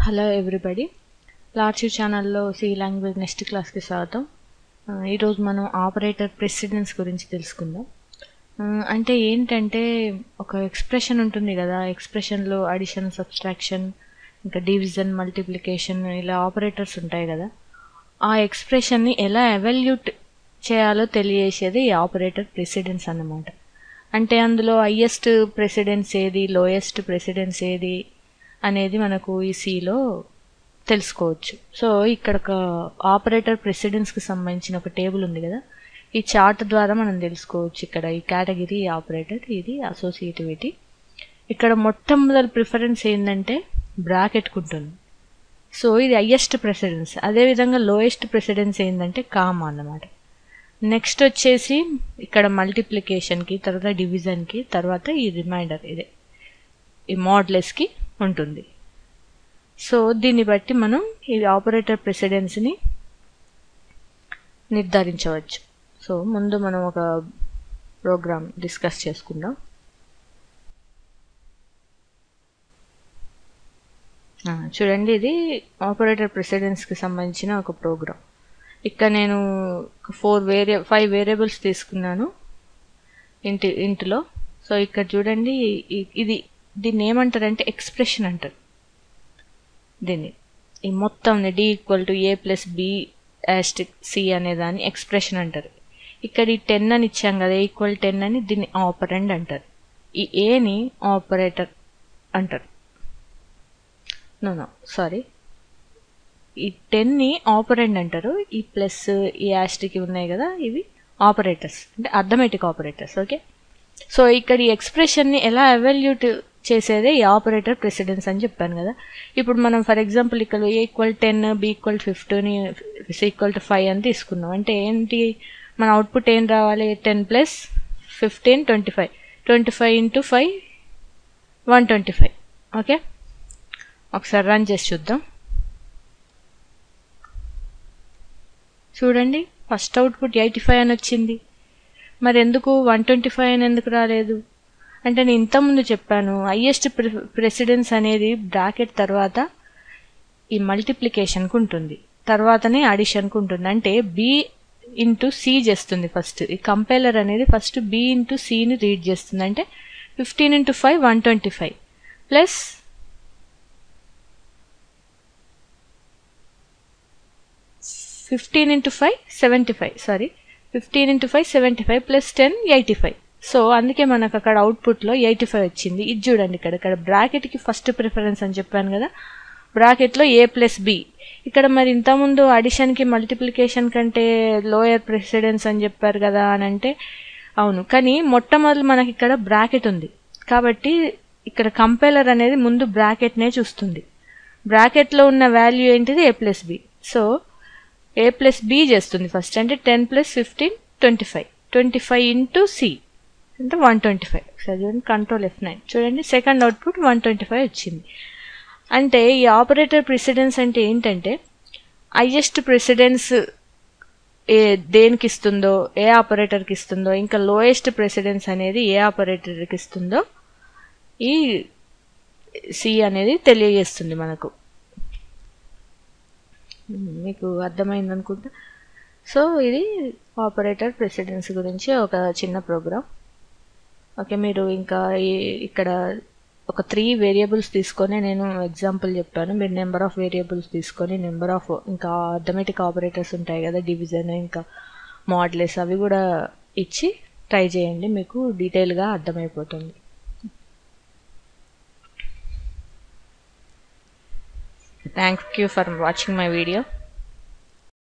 hello everybody లార్చివ్ ఛానల్లో C language next క్లాస్కి స్వాగతం ఆ, ఈరోజు మనం ఆపరేటర్ ప్రెసిడెన్స్ గురించి తెలుసుకుందాం ఆ, అంటే ఏంటంటే ఒక ఎక్స్ప్రెషన్ ఉంటుంది కదా ఎక్స్ప్రెషన్లో అడిషన్ సబ్స్ట్రాక్షన్ ఇంకా డివిజన్ మల్టిప్లికేషన్ ఇలా ఆపరేటర్స్ ఉంటాయి కదా ఆ ఎక్స్ప్రెషన్ని ఎలా ఎవల్యూట్ చేయాలో తెలియజేసేది ఈ ఆపరేటర్ ప్రెసిడెన్స్ అన్నమాట అంటే అందులో హయ్యెస్ట్ ప్రెసిడెన్స్ ఏది లోయెస్ట్ ప్రెసిడెన్స్ ఏది అనేది మనకు ఈ సిలో తెలుసుకోవచ్చు సో ఇక్కడ ఒక ఆపరేటర్ ప్రెసిడెన్స్కి సంబంధించిన ఒక టేబుల్ ఉంది కదా ఈ చార్ట్ ద్వారా మనం తెలుసుకోవచ్చు ఇక్కడ ఈ కేటగిరీ ఆపరేటర్ ఇది అసోసియేటివిటీ ఇక్కడ మొట్టమొదటి ప్రిఫరెన్స్ ఏంటంటే బ్రాకెట్ ఉంటుంది సో ఇది హయ్యెస్ట్ ప్రెసిడెన్స్ అదేవిధంగా లోయెస్ట్ ప్రెసిడెన్స్ ఏంటంటే కామ్ అన్నమాట నెక్స్ట్ వచ్చేసి ఇక్కడ మల్టిప్లికేషన్కి తర్వాత డివిజన్కి తర్వాత ఈ రిమైండర్ ఇదే ఈ మోడ్లెస్కి ఉంటుంది సో దీన్ని బట్టి మనం ఈ ఆపరేటర్ ప్రెసిడెన్స్ని నిర్ధారించవచ్చు సో ముందు మనం ఒక ప్రోగ్రామ్ డిస్కస్ చేసుకుందాం ఆ, చూడండి ఇది ఆపరేటర్ ప్రెసిడెన్స్కి సంబంధించిన ఒక ప్రోగ్రామ్ ఇక్కడ నేను ఫోర్ వేరియే ఫైవ్ వేరియబుల్స్ తీసుకున్నాను ఇంటి ఇంటిలో సో ఇక్కడ చూడండి ఈ- ఇది దీన్ని ఏమంటారంటే ఎక్స్ప్రెషన్ అంటారు దీన్ని ఈ మొత్తం D equal to A plus B asterisk C అనే దాన్ని ఎక్స్ప్రెషన్ అంటారు ఇక్కడ ఈ టెన్ అని ఇచ్చాం కదా ఈక్వల్ టెన్ అని దీన్ని ఆపరెండ్ అంటారు ఈ ఏని ఆపరేటర్ అంటారు నో నో సారీ ఈ టెన్ని ఆపరెండ్ అంటారు ఈ ప్లస్ ఈ యాస్టిక్ ఉన్నాయి కదా ఇవి ఆపరేటర్స్ అంటే అర్థమెటిక్ ఆపరేటర్స్ ఓకే సో ఇక్కడ ఈ ఎక్స్ప్రెషన్ని ఎలా ఎవల్యూట్ చేసేదే ఈ ఆపరేటర్ ప్రెసిడెన్స్ అని చెప్పాను కదా ఇప్పుడు మనం ఫర్ ఎగ్జాంపుల్ ఇక్కడ A equal ten B equal fifteen equal to five అని తీసుకున్నాం అంటే ఏంటి మన అవుట్పుట్ ఏం రావాలి ten plus fifteen twenty five twenty five into five one twenty five okay ఒకసారి రన్ చేసి చూద్దాం చూడండి ఫస్ట్ అవుట్పుట్ ఎయిటీ ఫైవ్ అని వచ్చింది మరి ఎందుకు వన్ ట్వంటీ ఫైవ్ అని ఎందుకు రాలేదు అంటే నేను ఇంతకుముందు చెప్పాను హయ్యెస్ట్ ప్రెసిడెన్స్ అనేది బ్రాకెట్ తర్వాత ఈ మల్టిప్లికేషన్కి ఉంటుంది తర్వాతనే అడిషన్కి ఉంటుంది అంటే బి ఇంటూ సి చేస్తుంది ఫస్ట్ ఈ కంపైలర్ అనేది ఫస్ట్ బి ఇంటూ సిని రీడ్ చేస్తుంది అంటే fifteen into five one twenty five plus fifteen into five seventy five sorry fifteen into five seventy five plus ten eighty five so అందుకే మనకు అక్కడ అవుట్పుట్లో ఎయిటీ ఫైవ్ వచ్చింది ఇది చూడండి ఇక్కడ ఇక్కడ బ్రాకెట్కి ఫస్ట్ ప్రిఫరెన్స్ అని చెప్పాను కదా బ్రాకెట్లో ఏ ప్లస్ బి ఇక్కడ మరి ఇంతకుముందు అడిషన్కి మల్టిప్లికేషన్ కంటే లోయర్ ప్రెసిడెన్స్ అని చెప్పారు కదా అని అంటే అవును కానీ మొట్టమొదటి మనకి ఇక్కడ బ్రాకెట్ ఉంది కాబట్టి ఇక్కడ కంపైలర్ అనేది ముందు బ్రాకెట్నే చూస్తుంది బ్రాకెట్లో ఉన్న వాల్యూ ఏంటిది A plus B so A plus B చేస్తుంది ఫస్ట్ అంటే ten plus fifteen twenty five twenty five into C అంటే వన్ ట్వంటీ ఫైవ్ ఒకసారి చూడండి కంట్రోల్ ఎఫ్ నైన్ చూడండి second output one twenty five వచ్చింది అంటే ఈ ఆపరేటర్ ప్రెసిడెన్స్ అంటే ఏంటంటే హయ్యెస్ట్ ప్రెసిడెన్స్ ఏ దేనికి ఇస్తుందో ఏ ఆపరేటర్కి ఇస్తుందో ఇంకా లోయెస్ట్ ప్రెసిడెన్స్ అనేది ఏ ఆపరేటర్కి ఇస్తుందో ఈ సి అనేది తెలియజేస్తుంది మనకు మీకు అర్థమైంది అనుకుంటా సో ఇది ఆపరేటర్ ప్రెసిడెన్స్ గురించి ఒక చిన్న ప్రోగ్రామ్ ఓకే మీరు ఇంకా ఈ- ఇక్కడ ఒక త్రీ వేరియబుల్స్ తీసుకొని నేను ఎగ్జాంపుల్ చెప్పాను మీరు నెంబర్ ఆఫ్ వేరియబుల్స్ తీసుకొని నెంబర్ ఆఫ్ ఇంకా అథమెటిక్ ఆపరేటర్స్ ఉంటాయి కదా డివిజన్ ఇంకా మోడ్లెస్ అవి కూడా ఇచ్చి ట్రై చేయండి మీకు డీటెయిల్గా అర్థమైపోతుంది thank you for watching my video